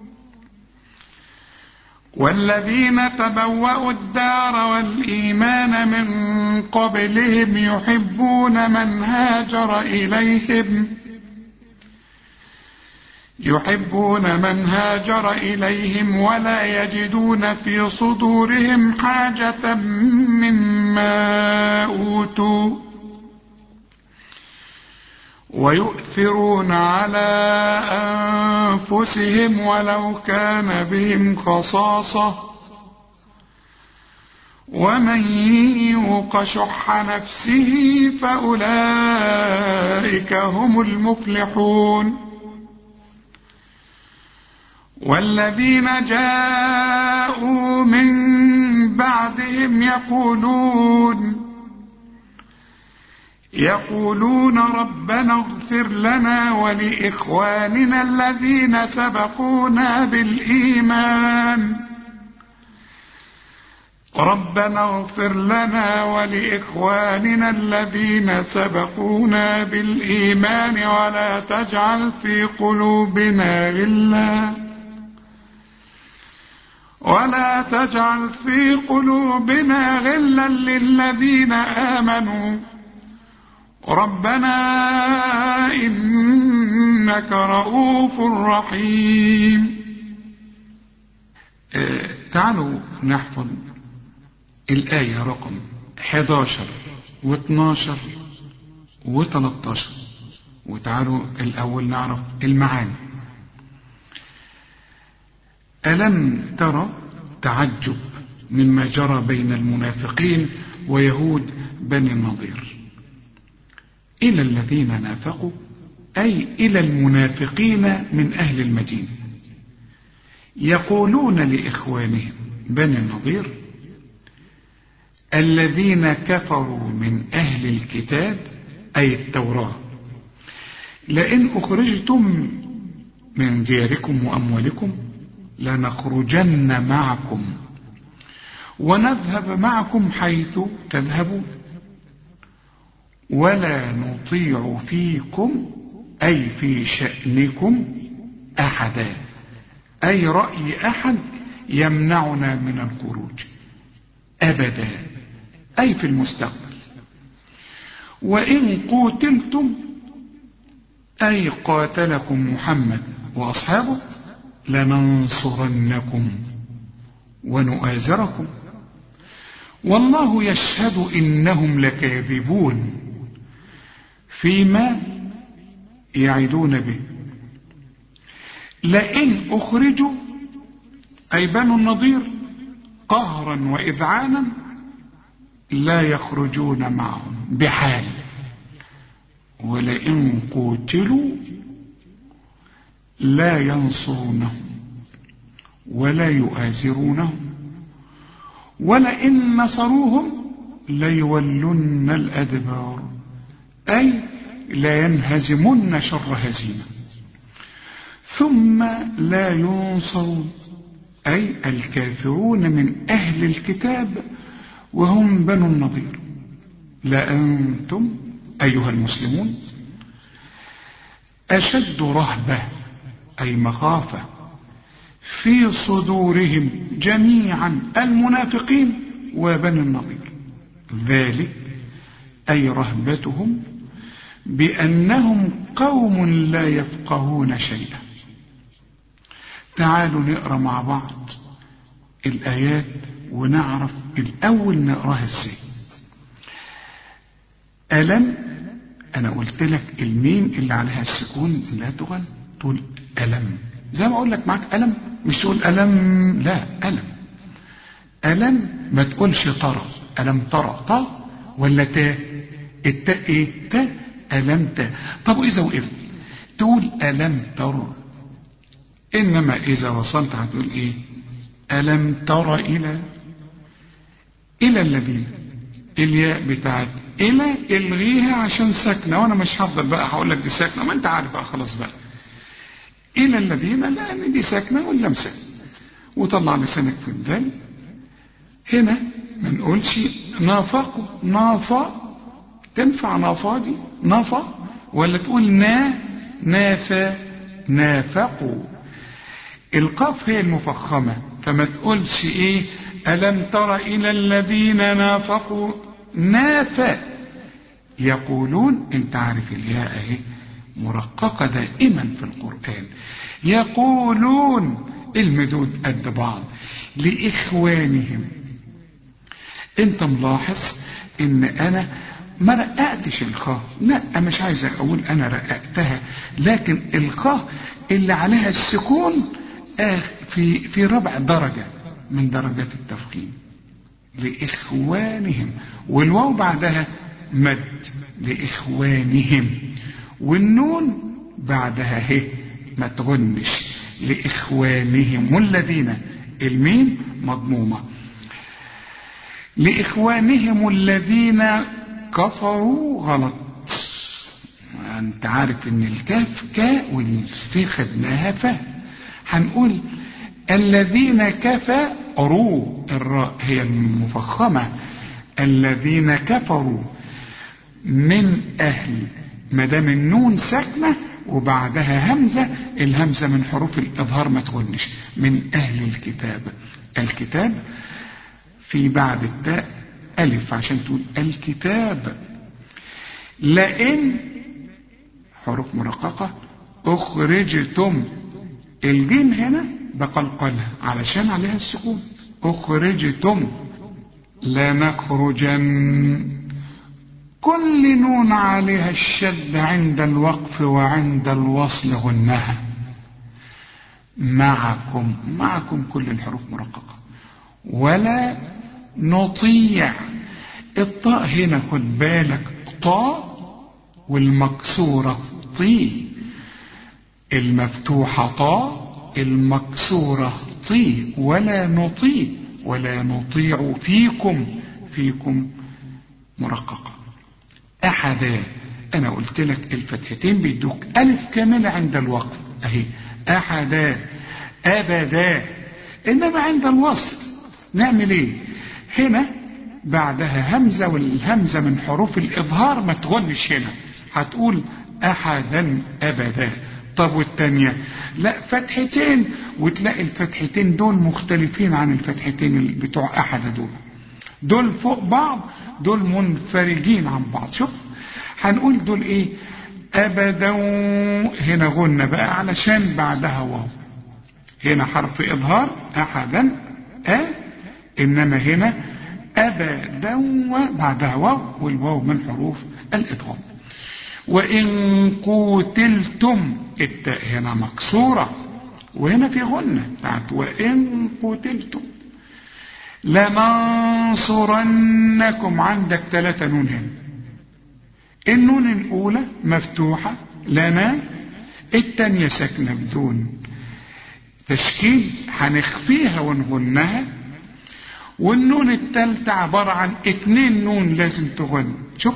والذين تبوأوا الدار والإيمان من قبلهم يحبون من هاجر إليهم يحبون من هاجر إليهم ولا يجدون في صدورهم حاجة مما أوتوا ويؤثرون على أنفسهم ولو كان بهم خصاصة ومن يوق شح نفسه فأولئك هم المفلحون والذين جاءوا من بعدهم يقولون يقولون ربنا اغفر لنا ولإخواننا الذين سبقونا بالإيمان ربنا اغفر لنا ولإخواننا الذين سبقونا بالإيمان ولا تجعل في قلوبنا غلا ولا تجعل في قلوبنا غلا للذين آمنوا ربنا إنك رؤوف رحيم آه تعالوا نحفظ الآية رقم 11 و12 و13 وتعالوا الأول نعرف المعاني ألم ترى تعجب مما جرى بين المنافقين ويهود بني النضير إلى الذين نافقوا أي إلى المنافقين من أهل المدينة يقولون لإخوانهم بني النضير الذين كفروا من أهل الكتاب أي التوراة لئن أخرجتم من دياركم وأموالكم لنخرجن معكم ونذهب معكم حيث تذهبون ولا نطيع فيكم أي في شأنكم أحدا أي رأي أحد يمنعنا من الخروج أبدا أي في المستقبل وإن قوتلتم أي قاتلكم محمد وأصحابه لننصرنكم ونؤازركم والله يشهد إنهم لكاذبون فيما يعدون به لئن أخرجوا أي بنو النضير قهرا وإذعانا لا يخرجون معهم بحال ولئن قوتلوا لا ينصرونهم ولا يؤازرونهم ولئن نصروهم ليولن الأدبار أي لينهزمن شر هزيمة ثم لا ينصرون أي الكافرون من أهل الكتاب وهم بنو النضير لأنتم أيها المسلمون أشد رهبة أي مخافة في صدورهم جميعا المنافقين وبني النضير ذلك أي رهبتهم بأنهم قوم لا يفقهون شيئا تعالوا نقرأ مع بعض الآيات ونعرف الأول نقراها ازاي ألم أنا قلت لك الميم اللي عليها السكون لا تغن تقول ألم زي ما أقول لك معاك ألم مش تقول ألم لا ألم ألم ما تقولش ترى ألم ترى طا ولا تا التاء إيه تا ألم تا طب وإذا وقفت تقول ألم تر إنما إذا وصلت هتقول إيه ألم تر إلى إلى الذين الياء بتاعت إلى الغيها عشان ساكنة وأنا مش هفضل بقى هقول لك دي ساكنة ما أنت عارف بقى خلاص بقى إلى الذين لأن دي ساكنة واللام ساكنة وطلع لسانك في الذل هنا ما نقولش نافقوا نافا تنفع نافا دي نافا ولا تقول نا نافا نافقوا القاف هي المفخمة فما تقولش ايه ألم تر إلى الذين نافقوا نافا يقولون انت عارف الياء اهي مرققة دائما في القرآن يقولون المدود قد بعض لإخوانهم انت ملاحظ ان انا ما رققتش الخاء لا مش عايز اقول انا رققتها لكن الخاء اللي عليها السكون آه في في ربع درجة من درجات التفخيم لإخوانهم والواو بعدها مد لإخوانهم والنون بعدها هي ما تغنش لإخوانهم والذين الميم مضمومة لإخوانهم الذين كفروا غلط انت عارف ان الكاف كاء والفي خدناها فاء هنقول الذين كفروا الراء هي المفخمة الذين كفروا من أهل ما دام النون ساكنة وبعدها همزة الهمزة من حروف الإظهار ما تغنش من أهل الكتاب الكتاب في بعد التاء ألف عشان تقول الكتاب لئن حروف مرققة أخرجتم الجيم هنا بقلقلها علشان عليها السكون أخرجتم لنخرجن كل نون عليها الشد عند الوقف وعند الوصل غنها معكم معكم كل الحروف مرققة ولا نطيع الطاء هنا خد بالك طاء والمكسورة طي المفتوحة طاء المكسورة طي ولا نطيع ولا نطيع فيكم فيكم مرققة أحدا أنا قلت لك الفتحتين بيدوك ألف كاملة عند الوقف أهي أحدا أبدا إنما عند الوصل نعمل إيه هنا بعدها همزة والهمزة من حروف الإظهار ما تغنش هنا هتقول أحدا أبدا طب والتانية لا فتحتين وتلاقي الفتحتين دول مختلفين عن الفتحتين بتوع أحد دول دول فوق بعض دول منفرجين عن بعض شوف هنقول دول ايه ابدا هنا غنى بقى علشان بعدها واو هنا حرف اظهار احدا ا انما هنا ابدا بعدها واو والواو من حروف الادغام وان قتلتم التاء هنا مكسوره وهنا في غنه بتاعت وان قتلتم لننصرنكم عندك ثلاثة نون هنا النون الأولى مفتوحة لنا التانية ساكنة بدون تشكيل هنخفيها ونغنها والنون التالتة عبارة عن اتنين نون لازم تغن شوف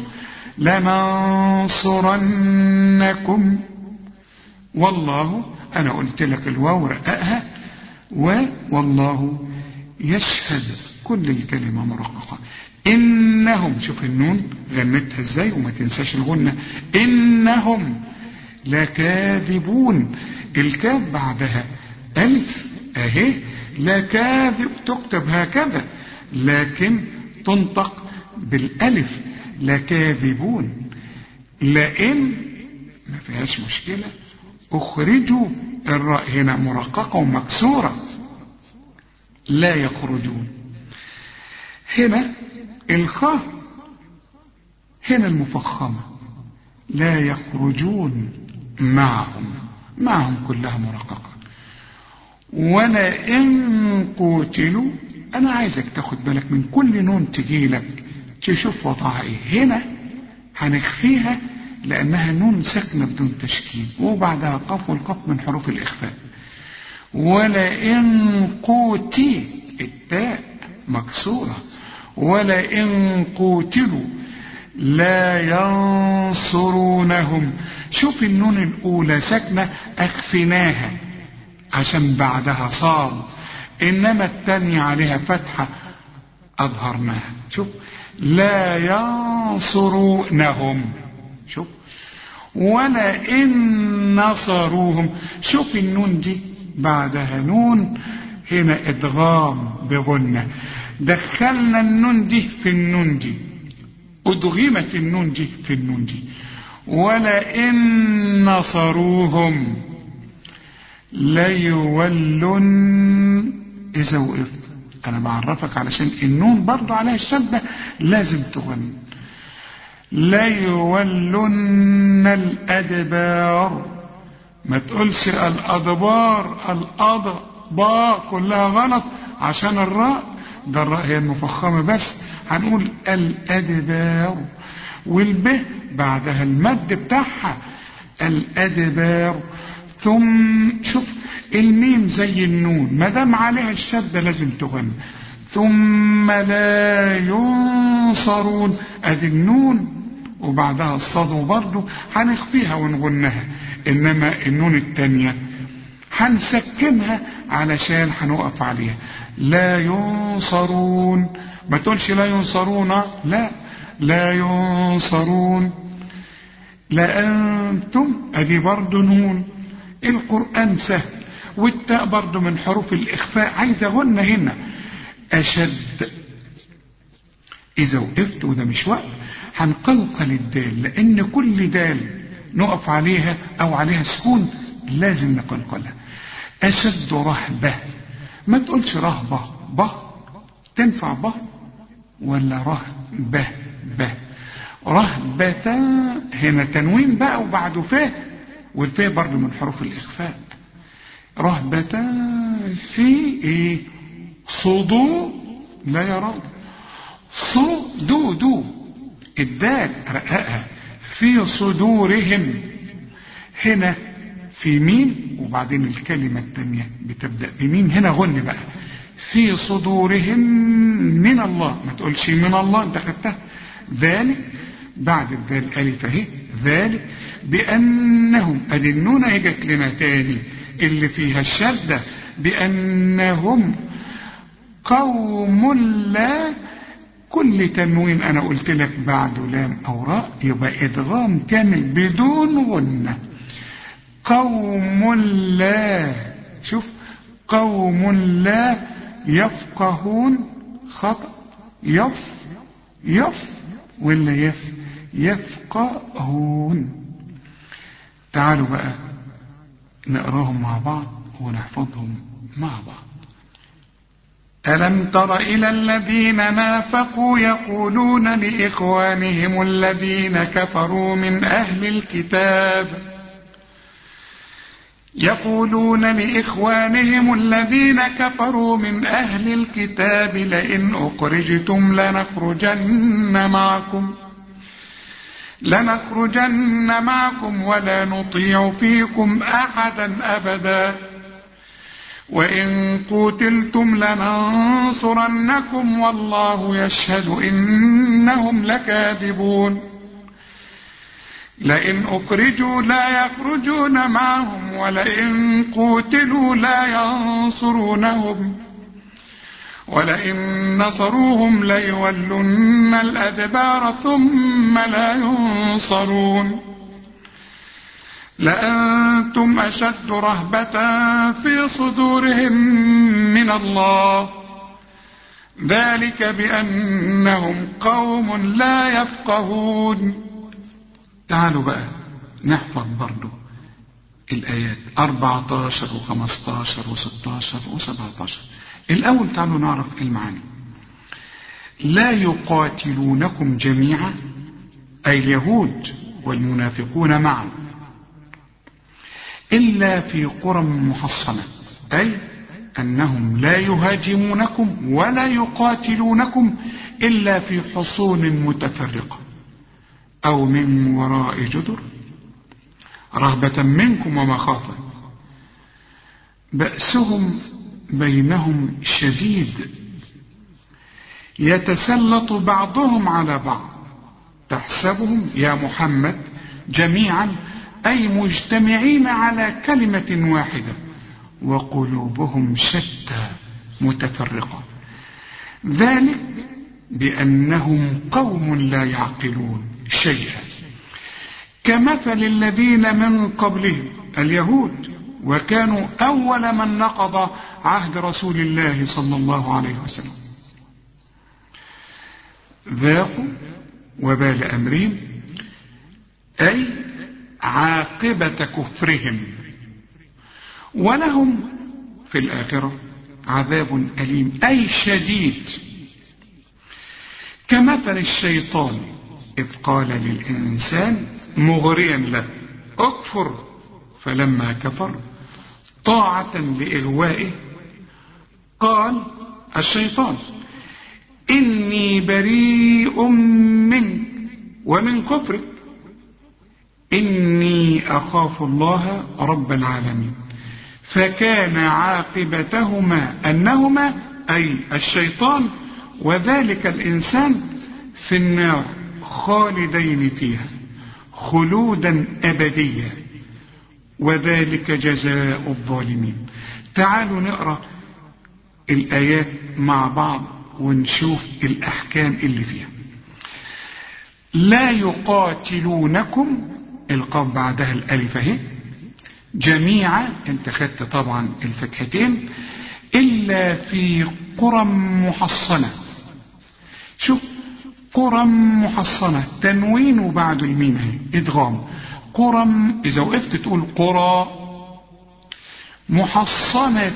لننصرنكم والله انا قلت لك الواو رققها والله يشهد كل الكلمة مرققة إنهم شوف النون غنتها ازاي وما تنساش الغنة إنهم لكاذبون الكاف بعدها ألف أهي لكاذب تكتب هكذا لكن تنطق بالألف لكاذبون لئن ما فيهاش مشكلة اخرجوا الراء هنا مرققة ومكسورة لا يخرجون هنا الخاء هنا المفخمة لا يخرجون معهم معهم كلها مرققة ولا إن قتلوا أنا عايزك تاخد بالك من كل نون تجي لك تشوف وضعها إيه هنا هنخفيها لأنها نون ساكنة بدون تشكيل وبعدها قاف والقاف من حروف الإخفاء ولئن قوتي التاء مكسورة ولئن قوتلوا لا ينصرونهم شوف النون الأولى ساكنة أخفناها عشان بعدها صاد إنما الثانية عليها فتحة أظهرناها شوف لا ينصرونهم شوف ولا إن نصروهم شوف النون دي بعدها نون هنا إدغام بغنة دخلنا النون دي في النون دي أدغمت النون دي في النون دي ولئن نصروهم ليولن إذا وقفت أنا بعرفك علشان النون برضو عليها الشدة لازم تغني ليولن الأدبار ما تقولش الأدبار الأضباء كلها غلط عشان الراء ده الراء هي المفخمة بس هنقول الأدبار والب بعدها المد بتاعها الأدبار ثم شوف الميم زي النون ما دام عليها الشدة لازم تغنى ثم لا ينصرون ادي النون وبعدها الصاد برضه هنخفيها ونغنها انما النون التانية هنسكنها علشان هنقف عليها لا ينصرون ما تقولش لا ينصرون لا لا ينصرون لأنتم ادي برضه نون القرآن سهل والتاء برضه من حروف الإخفاء عايز غنى هنا أشد إذا وقفت وده مش وقف هنقلقل الدال لأن كل دال نقف عليها أو عليها سكون لازم نقلقلها أشد رهبة ما تقولش رهبة به تنفع به ولا رهبة به رهبة هنا تنوين بقى وبعده فيه والفيه برضه من حروف الإخفاء رهبة في إيه صدو لا يرى صدو دو الدال رققها في صدورهم هنا في مين وبعدين الكلمة الثانية بتبدأ بمين هنا غن بقى في صدورهم من الله ما تقولش من الله انت خدتها ذلك بعد الذال ألف اهي ذلك بأنهم ادي النون اهي جت لنا تاني اللي فيها الشدة بأنهم قوم لا كل تنوين أنا قلت لك بعده لام أو راء يبقى إدغام كامل بدون غنة قوم لا شوف قوم لا يفقهون خطأ يف يف ولا يف يفقهون تعالوا بقى نقراهم مع بعض ونحفظهم مع بعض ألم تر إلى الذين نافقوا يقولون لإخوانهم الذين كفروا من أهل الكتاب يقولون لإخوانهم الذين كفروا من أهل الكتاب لئن أخرجتم لنخرجن معكم لنخرجن معكم ولا نطيع فيكم أحدا أبدا وإن قتلتم لننصرنكم والله يشهد إنهم لكاذبون لئن أخرجوا لا يخرجون معهم ولئن قتلوا لا ينصرونهم ولئن نصروهم ليولن الأدبار ثم لا ينصرون لأنتم أشد رهبة في صدورهم من الله ذلك بأنهم قوم لا يفقهون تعالوا بقى نحفظ برضو الآيات 14 و15 و16 و17 الأول تعالوا نعرف المعاني لا يقاتلونكم جميعا أي اليهود والمنافقون معا إلا في قرى محصنة أي أنهم لا يهاجمونكم ولا يقاتلونكم إلا في حصون متفرقة أو من وراء جدر رهبة منكم ومخافة بأسهم بينهم شديد يتسلط بعضهم على بعض تحسبهم يا محمد جميعا أي مجتمعين على كلمة واحدة وقلوبهم شتى متفرقة ذلك بأنهم قوم لا يعقلون شيئا كمثل الذين من قبلهم اليهود وكانوا أول من نقض عهد رسول الله صلى الله عليه وسلم ذاقوا وبال أمرهم أي عاقبة كفرهم ولهم في الآخرة عذاب أليم أي شديد كمثل الشيطان إذ قال للإنسان مغريا له اكفر فلما كفر طاعة لإغوائه قال الشيطان إني بريء منك ومن كفرك إني أخاف الله رب العالمين فكان عاقبتهما أنهما أي الشيطان وذلك الإنسان في النار خالدين فيها خلودا أبديا وذلك جزاء الظالمين تعالوا نقرأ الآيات مع بعض ونشوف الأحكام اللي فيها لا يقاتلونكم القاف بعدها الألف اهي جميعا انت خدت طبعا الفتحتين إلا في قرى محصنة شوف قرى محصنة تنوين وبعد الميم اهي ادغام قرى إذا وقفت تقول قرى محصنة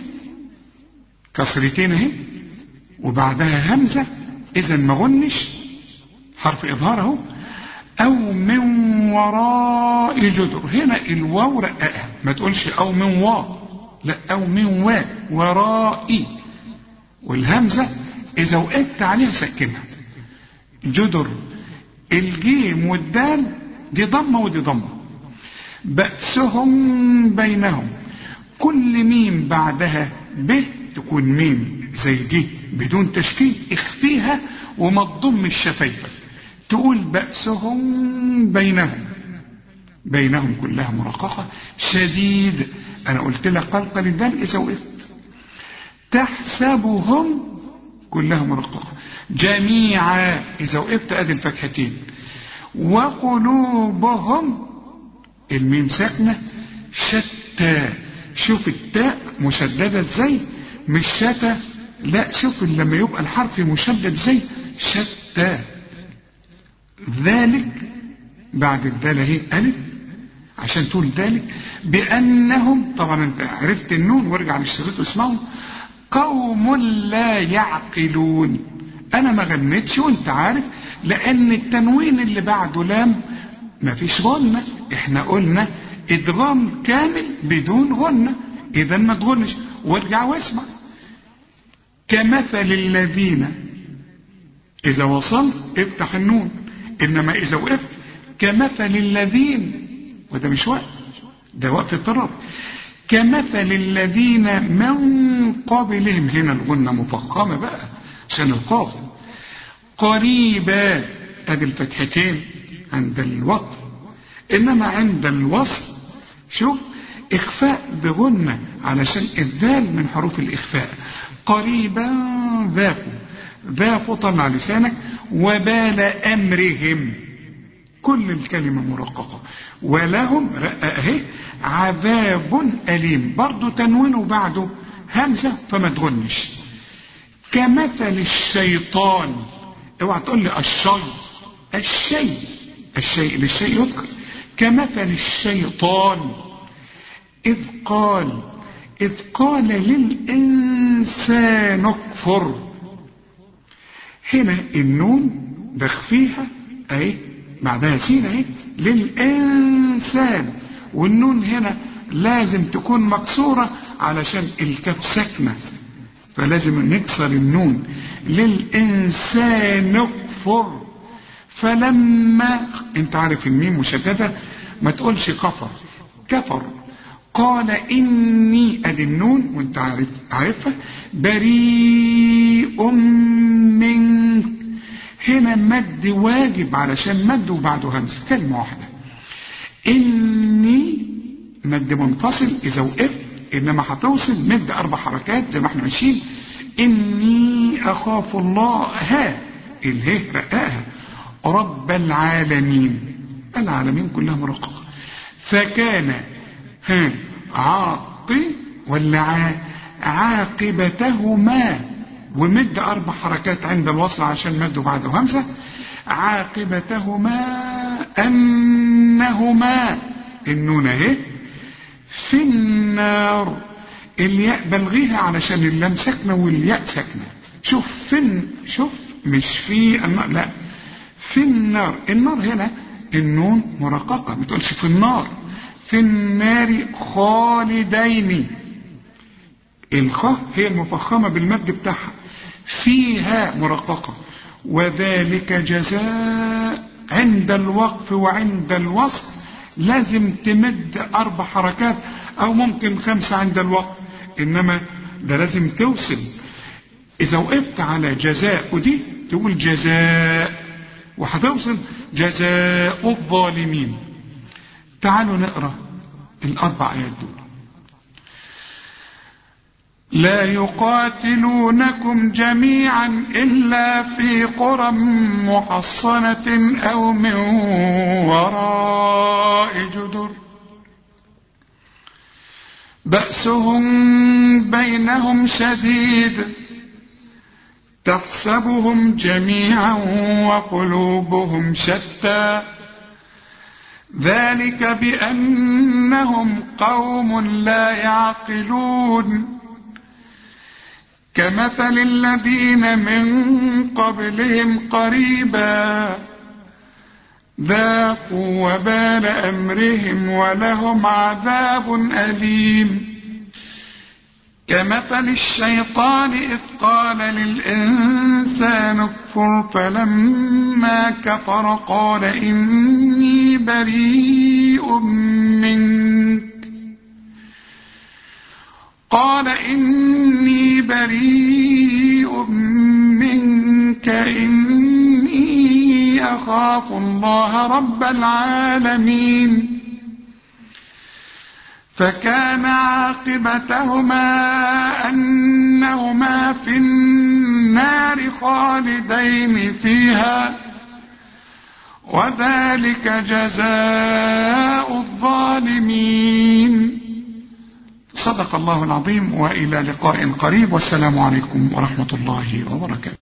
كسرتين اهي وبعدها همزة إذا ما غنش حرف إظهار اهو أو من وراء جدر هنا الواو رققها ما تقولش أو من وا لا أو من وا ورائي والهمزة إذا وقفت عليها سكنها جدر الجيم والدال دي ضمة ودي ضمة بأسهم بينهم كل ميم بعدها ب تكون ميم زي دي بدون تشكيل اخفيها وما تضم الشفايف تقول بأسهم بينهم بينهم كلها مرققة شديد أنا قلت لك قلقل الدال إذا وقفت تحسبهم كلها مرققة جميعا إذا وقفت أدي الفتحتين وقلوبهم الميم ساكنة شتى شوف التاء مشددة ازاي مش شتى لا شوف لما يبقى الحرف مشدد زي شتى ذلك بعد الدال اهي ألف عشان تقول ذلك بأنهم طبعا انت عرفت النون وارجع للشريط واسمعه قوم لا يعقلون انا ما غنيتش وانت عارف لان التنوين اللي بعده لام ما فيش غنة احنا قلنا ادغام كامل بدون غنة اذا ما تغنش وارجع واسمع كمثل الذين اذا وصلت افتح النون انما اذا وقفت كمثل الذين وده مش وقت ده وقت اضطراب كمثل الذين من قبلهم هنا الغنة مفخمة بقى عشان القاف قريبا ادي الفتحتين عند الوقف انما عند الوصل شوف اخفاء بغنة علشان الذال من حروف الاخفاء قريبا ذاقوا ذاقوا طلع لسانك وبال امرهم كل الكلمة مرققة ولهم اهي عذاب أليم برضو تنوينه بعده همزة فما تغنش كمثل الشيطان اوعى تقول لي الشيء الشيء الشيء للشيء يذكر كمثل الشيطان إذ قال إذ قال للإنسان اكفر هنا النون بخفيها اهي بعدها سين اهي للإنسان والنون هنا لازم تكون مكسورة علشان الكاف ساكنة فلازم نكسر النون للإنسان اكفر فلما انت عارف الميم مشددة ما تقولش كفر كفر قال إني أدي النون وانت عارف عارفها بريء منك هنا مد واجب علشان مد وبعده همزة كلمة واحدة إني مد منفصل إذا وقفت إنما هتوصل مد أربع حركات زي ما احنا ماشيين إني أخاف الله ها اله رقاها رب العالمين العالمين كلها مرققة فكان ها عاقي ولا عا عاقبتهما ومد أربع حركات عند الوصل عشان مده بعده همزة عاقبتهما أنهما النون اهي في النار الياء بلغيها علشان اللام ساكنة والياء ساكنة شوف فين شوف مش في النار لا في النار النار هنا النون مرققة ما تقولش في النار في النار خالدين الخاء هي المفخمة بالمد بتاعها فيها مرققة وذلك جزاء عند الوقف وعند الوصف لازم تمد أربع حركات أو ممكن خمسة عند الوقف إنما ده لازم توصل إذا وقفت على جزاء ودي تقول جزاء وهتوصل جزاء الظالمين تعالوا نقرأ الأربع آيات دول لا يقاتلونكم جميعا إلا في قرى محصنة أو من وراء جدر بأسهم بينهم شديد تحسبهم جميعا وقلوبهم شتى ذلك بأنهم قوم لا يعقلون كمثل الذين من قبلهم قريبا ذاقوا وبال أمرهم ولهم عذاب أليم كمثل الشيطان إذ قال للإنسان اكفر فلما كفر قال إني بريء منك قال إني بريء منك إني أخاف الله رب العالمين فكان عاقبتهما أنهما في النار خالدين فيها وذلك جزاء الظالمين صدق الله العظيم وإلى لقاء قريب والسلام عليكم ورحمة الله وبركاته